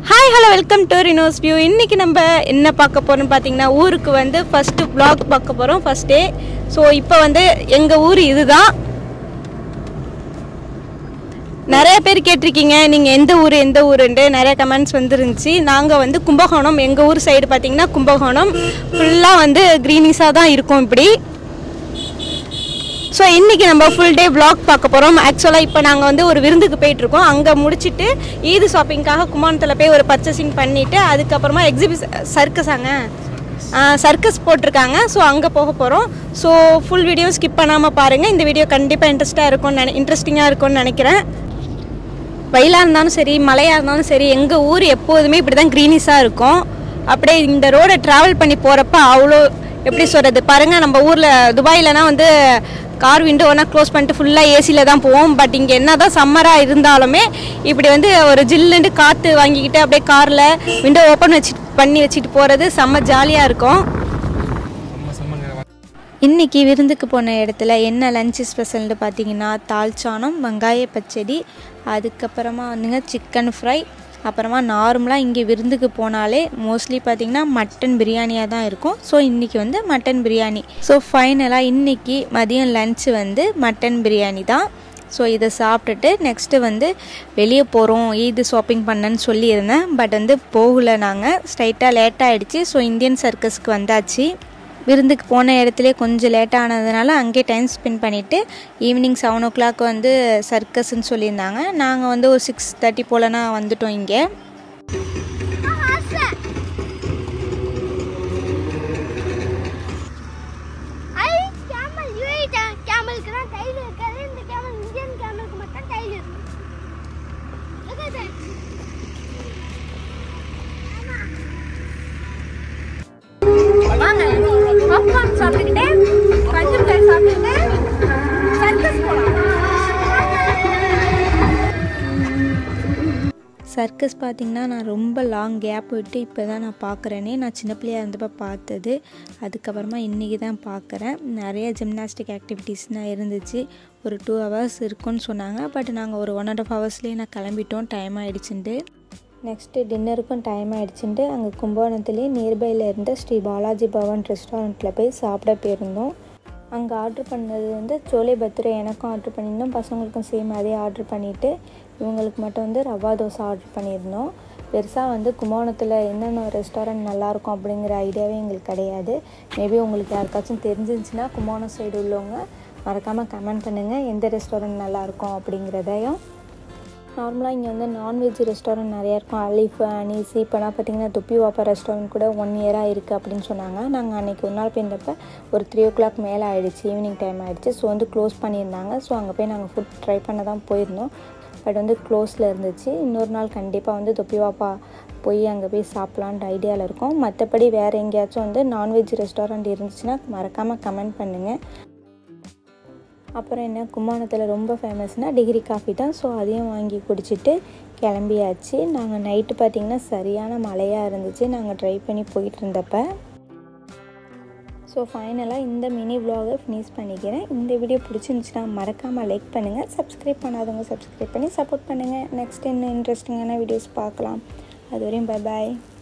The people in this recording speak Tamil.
Hi hello welcome to Rino's view இன்றைக்கி நம்ம என்ன பார்க்க போகிறோம்னு பார்த்தீங்கன்னா ஊருக்கு வந்து ஃபஸ்ட்டு vlog பார்க்க போகிறோம் ஃபஸ்ட் டே ஸோ இப்போ வந்து எங்கள் ஊர் இதுதான் நிறைய பேர் கேட்டிருக்கீங்க நீங்கள் எந்த ஊர் எந்த ஊருன்ட்டு நிறைய கமெண்ட்ஸ் வந்துருந்துச்சு நாங்கள் வந்து கும்பகோணம் எங்கள் ஊர் சைடு பார்த்தீங்கன்னா கும்பகோணம் ஃபுல்லாக வந்து க்ரீனிஸாக தான் இருக்கும் இப்படி ஸோ இன்றைக்கி நம்ம ஃபுல் டே vlog பார்க்க போகிறோம் ஆக்சுவலாக இப்போ நாங்கள் வந்து ஒரு விருந்துக்கு போயிட்டுருக்கோம் அங்கே முடிச்சுட்டு ஈது ஷாப்பிங்காக குமானத்தில் போய் ஒரு பர்ச்சேசிங் பண்ணிவிட்டு அதுக்கப்புறமா எக்ஸிபிஷன் சர்க்கஸாங்க சர்க்கஸ் போட்டிருக்காங்க ஸோ அங்கே போக போகிறோம் ஸோ ஃபுல் வீடியோ ஸ்கிப் பண்ணாமல் பாருங்கள் இந்த வீடியோ கண்டிப்பாக இன்ட்ரெஸ்ட்டாக இருக்கும்னு நினை இன்ட்ரெஸ்டிங்காக இருக்கும்னு நினைக்கிறேன் வெயிலாக இருந்தாலும் சரி மழையாக இருந்தாலும் சரி எங்கள் ஊர் எப்போதுமே இப்படி தான் க்ரீனிஸாக இருக்கும் அப்படியே இந்த ரோடை ட்ராவல் பண்ணி போகிறப்ப அவ்வளோ எப்படி சொல்கிறது பாருங்கள் நம்ம ஊரில் துபாயிலனா வந்து கார் விண்டோ ஒன்றா க்ளோஸ் பண்ணிட்டு ஃபுல்லாக ஏசியில் தான் போவோம் பட் இங்கே என்ன தான் சம்மராக இருந்தாலுமே இப்படி வந்து ஒரு ஜில்லுண்டு காற்று வாங்கிக்கிட்டு அப்படியே காரில் விண்டோ ஓப்பன் வச்சு பண்ணி வச்சுட்டு போகிறது செம்ம ஜாலியாக இருக்கும் இன்றைக்கி விருந்துக்கு போன இடத்துல என்ன லஞ்ச் ஸ்பெஷல்னு பார்த்தீங்கன்னா தால்ச்சானம் வெங்காய பச்சடி அதுக்கப்புறமா வந்துங்க சிக்கன் ஃப்ரை அப்புறமா நார்மலாக இங்கே விருந்துக்கு போனாலே மோஸ்ட்லி பார்த்திங்கன்னா மட்டன் பிரியாணியாக தான் இருக்கும் ஸோ இன்றைக்கி வந்து மட்டன் பிரியாணி ஸோ ஃபைனலாக இன்றைக்கி மதியம் லஞ்ச் வந்து மட்டன் பிரியாணி தான் ஸோ இதை சாப்பிட்டுட்டு நெக்ஸ்ட்டு வந்து வெளியே போகிறோம் ஈது ஷாப்பிங் பண்ணேன்னு சொல்லியிருந்தேன் பட் வந்து போகல நாங்கள் ஸ்ட்ரைட்டாக லேட் ஆகிடுச்சு ஸோ இந்தியன் சர்க்கஸ்க்கு வந்தாச்சு விருந்துக்கு போன இடத்துல கொஞ்சம் லேட் ஆனதுனால அங்கேயே டைம் ஸ்பெண்ட் பண்ணிவிட்டு ஈவினிங் செவன் ஓ கிளாக் வந்து சர்க்கஸ்ன்னு சொல்லியிருந்தாங்க நாங்கள் வந்து ஒரு சிக்ஸ் தேர்ட்டி போலனா வந்துட்டோம் இங்கே ஐ கேமல் யூஏ கேமலுக்கு தான் டைல் இருக்காது இந்த கேமல் இந்தியன் கேமலுக்கு மட்டும் டைல் இருக்கு Look at that. வாங்க பாப்கார்ன் சாப்பிட்டுக்கிட்டே பஞ்சு மிட்டாய் சாப்பிட்டுக்கிட்டே சர்க்கஸ் போலாம் சர்க்கஸ் பார்த்திங்கன்னா நான் ரொம்ப லாங் கேப் விட்டு இப்போ தான் நான் பார்க்குறேனே நான் சின்ன பிள்ளையா இருந்தப்போ பார்த்தது அதுக்கப்புறமா இன்றைக்கி தான் பார்க்குறேன் நிறைய ஜிம்னாஸ்டிக் ஆக்டிவிட்டீஸ்லாம் இருந்துச்சு ஒரு டூ ஹவர்ஸ் இருக்குன்னு சொன்னாங்க பட் நாங்கள் ஒரு ஒன் அண்ட் ஆஃப் ஹவர்ஸ்லேயே நான் கிளம்பிட்டோம் டைம் ஆகிடுச்சுன்ட்டு நெக்ஸ்ட்டு டின்னருக்கும் டைம் ஆகிடுச்சுன்ட்டு அங்கே கும்பகோணத்துலேயே நியர்பையில் இருந்த ஸ்ரீ பாலாஜி பவன் ரெஸ்டாரண்ட்டில் போய் சாப்பிட போயிருந்தோம் அங்கே ஆர்டர் பண்ணது வந்து சோலே பத்துரை எனக்கும் ஆர்டர் பண்ணியிருந்தோம் பசங்களுக்கும் சேம் அதே ஆர்டர் பண்ணிவிட்டு இவங்களுக்கு மட்டும் வந்து ரவா தோசை ஆர்டர் பண்ணியிருந்தோம் பெருசாக வந்து கும்பகோணத்தில் என்னென்ன ரெஸ்டாரண்ட் நல்லாயிருக்கும் அப்படிங்கிற ஐடியாவே எங்களுக்கு கிடையாது மேபி உங்களுக்கு யாருக்காச்சும் தெரிஞ்சிருந்துச்சுன்னா கும்பகோணம் சைடு உள்ளவங்க மறக்காமல் கமெண்ட் பண்ணுங்கள் எந்த ரெஸ்டாரண்ட் நல்லாயிருக்கும் அப்படிங்கிறதையும் நார்மலாக இங்கே வந்து நான்வெஜ் ரெஸ்டாரண்ட் நிறையா இருக்கும் அலிஃப் அனீஸ் இப்போலாம் பார்த்தீங்கன்னா துப்பி வாப்பா ரெஸ்டாரண்ட் கூட ஒன் இயராக இருக்குது அப்படின்னு சொன்னாங்க நாங்கள் அன்றைக்கி ஒரு நாள் போயிருந்தப்ப ஒரு த்ரீ ஓ கிளாக் மேலே ஆகிடுச்சு ஈவினிங் டைம் ஆகிடுச்சு ஸோ வந்து க்ளோஸ் பண்ணியிருந்தாங்க ஸோ அங்கே போய் நாங்கள் ஃபுட் ட்ரை பண்ண தான் போயிருந்தோம் பட் வந்து க்ளோஸில் இருந்துச்சு இன்னொரு நாள் கண்டிப்பாக வந்து தொப்பி வாப்பா போய் அங்கே போய் சாப்பிட்லான்ட்டு ஐடியாவில் இருக்கோம் மற்றபடி வேறு எங்கேயாச்சும் வந்து நான்வெஜ் ரெஸ்டாரண்ட் இருந்துச்சுன்னா மறக்காமல் கமெண்ட் பண்ணுங்கள் அப்புறம் என்ன கும்மாணத்தில் ரொம்ப ஃபேமஸ்னால் டிகிரி காஃபி தான் ஸோ அதையும் வாங்கி குடிச்சிட்டு கிளம்பியாச்சு நாங்கள் நைட்டு பார்த்திங்கன்னா சரியான மழையாக இருந்துச்சு நாங்கள் ட்ரை பண்ணி போயிட்டு இருந்தப்ப ஸோ ஃபைனலாக இந்த மினி vlog-அ ஃபினிஷ் பண்ணிக்கிறேன் இந்த வீடியோ பிடிச்சிருந்துச்சுன்னா மறக்காமல் லைக் பண்ணுங்கள் சப்ஸ்கிரைப் பண்ணாதவங்க சப்ஸ்கிரைப் பண்ணி சப்போர்ட் பண்ணுங்கள் நெக்ஸ்ட் இன்னும் இன்ட்ரெஸ்டிங்கான வீடியோஸ் பார்க்கலாம் அது வரையும் பை பாய்